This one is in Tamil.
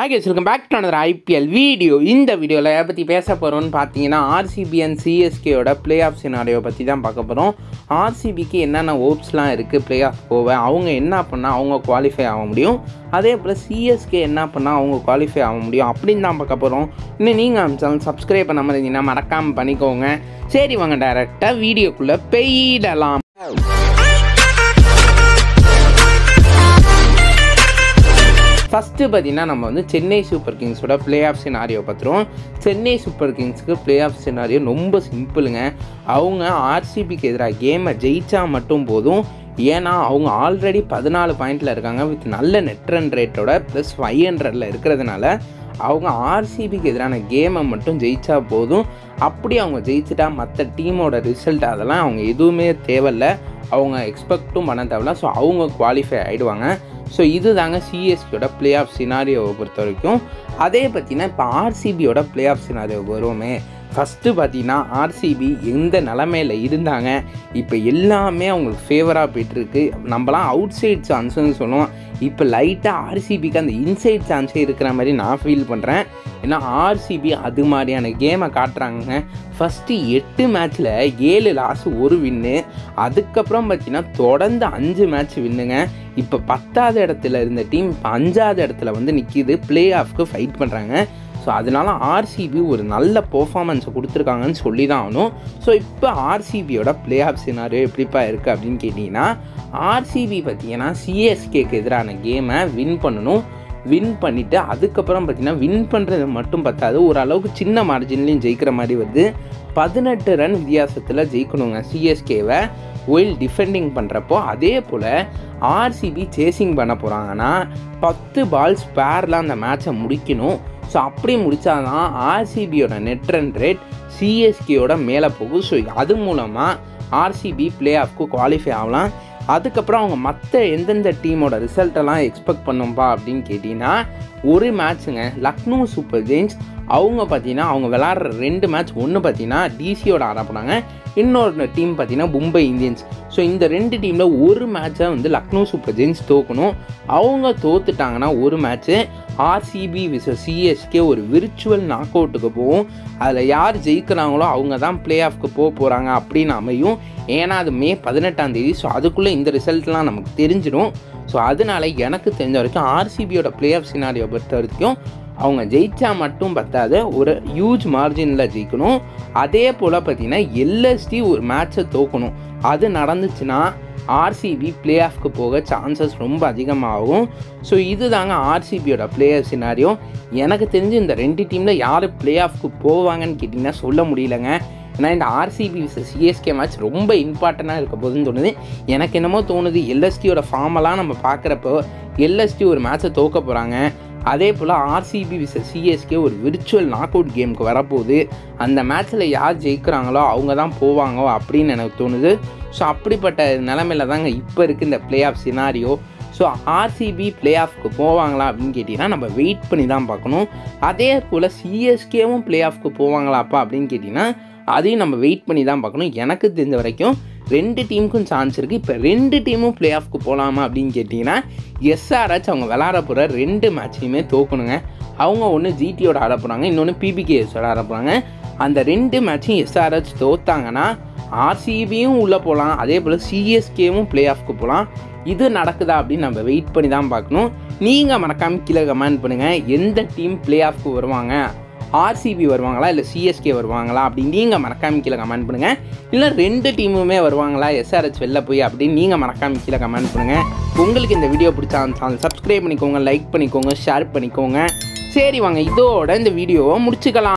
hi welcome back to another IPL video இந்த வீடியோவில் எதை பற்றி பேச போகிறோம்னு பார்த்தீங்கன்னா ஆர்சிபி அண்ட் சிஎஸ்கேயோட பிளே ஆஃப் சினாரியோ பற்றி தான் பார்க்க போகிறோம் ஆர்சிபிக்கு என்னென்ன ஹோப்ஸ்லாம் இருக்குது பிளே ஆஃப் போக அவங்க என்ன பண்ணால் அவங்க குவாலிஃபை ஆக முடியும் அதே போல் சிஎஸ்கே என்ன பண்ணால் அவங்க குவாலிஃபை ஆக முடியும் அப்படின்னு தான் பார்க்க போகிறோம் இன்னும் நீங்கள் அம்சாலும் சப்ஸ்கிரைப் பண்ணாமல் இருந்தீங்கன்னா மறக்காமல் பண்ணிக்கோங்க சரி வாங்க டேரெக்டாக வீடியோக்குள்ளே பெய்டலாம் ஃபஸ்ட்டு பார்த்தீங்கன்னா நம்ம வந்து சென்னை சூப்பர் கிங்ஸோட பிளே ஆஃப் சினாரியோ பார்த்துருவோம் சென்னை சூப்பர் கிங்ஸ்க்கு பிளே ஆஃப் சினாரியோ ரொம்ப சிம்பிளுங்க அவங்க ஆர்சிபிக்கு எதிராக கேமை ஜெயிச்சா மட்டும் போதும் ஏன்னா அவங்க ஆல்ரெடி பதினாலு பாயிண்டில் இருக்காங்க வித் நல்ல நெட் ரன் ரேட்டோட ப்ளஸ் ஃபைவ் ஹண்ட்ரடில் இருக்கிறதுனால அவங்க ஆர்சிபிக்கு எதிரான கேமை மட்டும் ஜெயிச்சா போதும் அப்படி அவங்க ஜெயிச்சிட்டா மற்ற டீமோட ரிசல்ட் அதெல்லாம் அவங்க எதுவுமே தேவையில்ல அவங்க எக்ஸ்பெக்ட்டும் பண்ண தேவையில்ல ஸோ அவங்க குவாலிஃபை ஆகிடுவாங்க ஸோ இது தாங்க சிஎஸ்கேயோட பிளே ஆஃப் சினாரியோவை பொறுத்த வரைக்கும் அதே பார்த்தீங்கன்னா இப்போ ஆர்சிபியோட பிளே ஆஃப் சினாரியோவுக்கு வருவோமே ஃபஸ்ட்டு பார்த்தீங்கன்னா ஆர்சிபி எந்த நிலமையில் இருந்தாங்க இப்போ எல்லாமே அவங்களுக்கு ஃபேவராக போயிட்டுருக்கு நம்மலாம் அவுட் சைட் சான்ஸ்னு சொல்லுவோம் இப்போ லைட்டாக ஆர்சிபிக்கு அந்த இன்சைட் சான்ஸே இருக்கிற மாதிரி நான் ஃபீல் பண்ணுறேன் ஏன்னா ஆர்சிபி அது மாதிரியான கேமை காட்டுறாங்க ஃபஸ்ட்டு எட்டு மேட்ச்சில் ஏழு லாஸ் ஒரு வின்னு அதுக்கப்புறம் பார்த்தீங்கன்னா தொடர்ந்து அஞ்சு மேட்ச் வின்னுங்க இப்போ பத்தாவது இடத்துல இருந்த டீம் இப்போ அஞ்சாவது இடத்துல வந்து நிற்கிது பிளே ஆஃப்க்கு ஃபைட் பண்ணுறாங்க ஸோ அதனால ஆர்சிபி ஒரு நல்ல பெர்ஃபார்மன்ஸை கொடுத்துருக்காங்கன்னு சொல்லி தான் ஆகணும் ஸோ இப்போ ஆர்சிபியோட பிளே ஆஃப் சினாரியோ எப்படிப்பா இருக்குது அப்படின்னு கேட்டிங்கன்னா ஆர்சிபி பார்த்தீங்கன்னா சிஎஸ்கேக்கு எதிரான கேமை வின் பண்ணணும் வின் பண்ணிவிட்டு அதுக்கப்புறம் பார்த்தீங்கன்னா வின் பண்ணுறது மட்டும் பத்தாது ஓரளவுக்கு சின்ன மார்ஜின்லேயும் ஜெயிக்கிற மாதிரி வருது பதினெட்டு ரன் வித்தியாசத்தில் ஜெயிக்கணுங்க சிஎஸ்கேவை ஒயில் டிஃபெண்டிங் பண்ணுறப்போ அதே போல் ஆர்சிபி சேசிங் பண்ண போகிறாங்கன்னா பத்து பால்ஸ் பேரில் அந்த மேட்சை முடிக்கணும் ஸோ அப்படி முடித்தாதான் ஆர்சிபியோட நெட் ரன் ரேட் சிஎஸ்கேயோட மேலே போகும் ஸோ அது மூலமாக ஆர்சிபி பிளே ஆஃப்க்கு குவாலிஃபை ஆகலாம் அதுக்கப்புறம் அவங்க மற்ற எந்தெந்த டீமோட ரிசல்ட்டெல்லாம் எக்ஸ்பெக்ட் பண்ணும்பா அப்படின்னு கேட்டிங்கன்னா ஒரு மேட்ச்சுங்க லக்னோ சூப்பர் ஜெயின்ஸ் அவங்க பார்த்தீங்கன்னா அவங்க விளாட்ற ரெண்டு மேட்ச் ஒன்று பார்த்தீங்கன்னா டிசியோட ஆட போனாங்க இன்னொரு டீம் பார்த்தீங்கன்னா மும்பை இந்தியன்ஸ் ஸோ இந்த ரெண்டு டீமில் ஒரு மேட்சை வந்து லக்னோ சூப்பர் ஜெயின்ஸ் தோக்கணும் அவங்க தோத்துட்டாங்கன்னா ஒரு மேட்ச்சு ஆர்சிபி விச சிஎஸ்கே ஒரு விர்ச்சுவல் நாக் அவுட்டுக்கு போகும் அதில் யார் ஜெயிக்கிறாங்களோ அவங்க தான் பிளே ஆஃப்க்கு போக போகிறாங்க அப்படின்னு அமையும் ஏன்னா அது மே பதினெட்டாம் தேதி ஸோ அதுக்குள்ளே இந்த ரிசல்ட்லாம் நமக்கு தெரிஞ்சிடும் ஸோ அதனால எனக்கு தெரிஞ்ச வரைக்கும் ஆர்சிபியோட பிளே ஆஃப் சினாரியோ பொறுத்த வரைக்கும் அவங்க ஜெயிச்சா மட்டும் பத்தாது ஒரு ஹியூஜ் மார்ஜினில் ஜெயிக்கணும் அதே போல் பார்த்தீங்கன்னா எல்எஸ்டி ஒரு மேட்ச்சை தோக்கணும் அது நடந்துச்சுன்னா ஆர்சிபி பிளே ஆஃப்க்கு போக சான்சஸ் ரொம்ப அதிகமாகும் ஸோ இது தாங்க ஆர்சிபியோட பிளேயர் சினாரியோ எனக்கு தெரிஞ்சு இந்த ரெண்டு டீமில் யார் பிளே ஆஃப்க்கு போவாங்கன்னு கேட்டிங்கன்னா சொல்ல முடியலங்க ஏன்னா இந்த ஆர்சிபி சிஎஸ்கே மேட்ச் ரொம்ப இம்பார்ட்டண்ட்டாக இருக்க போதுன்னு தோணுது எனக்கு என்னமோ தோணுது எல்எஸ்டியோட ஃபார்மெல்லாம் நம்ம பார்க்குறப்போ எல்எஸ்டி ஒரு மேட்ச்சை தோக்க போகிறாங்க அதே போல் ஆர்சிபி விச சிஎஸ்கே ஒரு விர்ச்சுவல் நாக் அவுட் கேமுக்கு வரப்போகுது அந்த மேட்ச்சில் யார் ஜெயிக்கிறாங்களோ அவங்க தான் போவாங்கோ அப்படின்னு எனக்கு தோணுது ஸோ அப்படிப்பட்ட நிலமையில தாங்க இப்போ இருக்குது இந்த playoff scenario so RCB பிளே ஆஃப்க்கு போவாங்களா அப்படின்னு கேட்டிங்கன்னா நம்ம வெயிட் பண்ணி தான் பார்க்கணும் அதே போல் சிஎஸ்கேவும் பிளே ஆஃப்க்கு போவாங்களாப்பா அப்படின்னு கேட்டிங்கன்னா அதையும் நம்ம வெயிட் பண்ணி தான் பார்க்கணும் எனக்கு தெரிஞ்ச வரைக்கும் ரெண்டு டீமுக்கும் சான்ஸ் இருக்குது இப்போ ரெண்டு டீமும் பிளே ஆஃப்க்கு போகலாமா அப்படின்னு கேட்டிங்கன்னா எஸ்ஆர்ஹெச் அவங்க விளாட போகிற ரெண்டு மேட்சையுமே தோக்கணுங்க அவங்க ஒன்று ஜிடியோட ஆட போகிறாங்க இன்னொன்று பிபிகேஎஸோட ஆட போகிறாங்க அந்த ரெண்டு மேட்சையும் எஸ்ஆர்ஹெச் தோத்தாங்கன்னா ஆர்சிபியும் உள்ளே போகலாம் அதே போல் சிஎஸ்கேவும் பிளே ஆஃப்க்கு போகலாம் இது நடக்குதா அப்படின்னு நம்ம வெயிட் பண்ணி தான் பார்க்கணும் நீங்கள் மறக்காமல் கீழே கமெண்ட் பண்ணுங்கள் எந்த டீம் பிளே ஆஃப்க்கு வருவாங்க ஆர்சிபி வருவாங்களா இல்லை சிஎஸ்கே வருவாங்களா அப்படின்னு நீங்கள் மறக்காம கீழே கமெண்ட் பண்ணுங்கள் இல்லை ரெண்டு டீமுமே வருவாங்களா எஸ்ஆர்ஹெச் வெளில போய் அப்படின்னு நீங்கள் மறக்காம கீழே கமெண்ட் பண்ணுங்கள் உங்களுக்கு இந்த வீடியோ பிடிச்சா சேனல் சப்ஸ்கிரைப் பண்ணிக்கோங்க லைக் பண்ணிக்கோங்க ஷேர் பண்ணிக்கோங்க சரி வாங்க இதோட இந்த வீடியோவை முடிச்சுக்கலாம்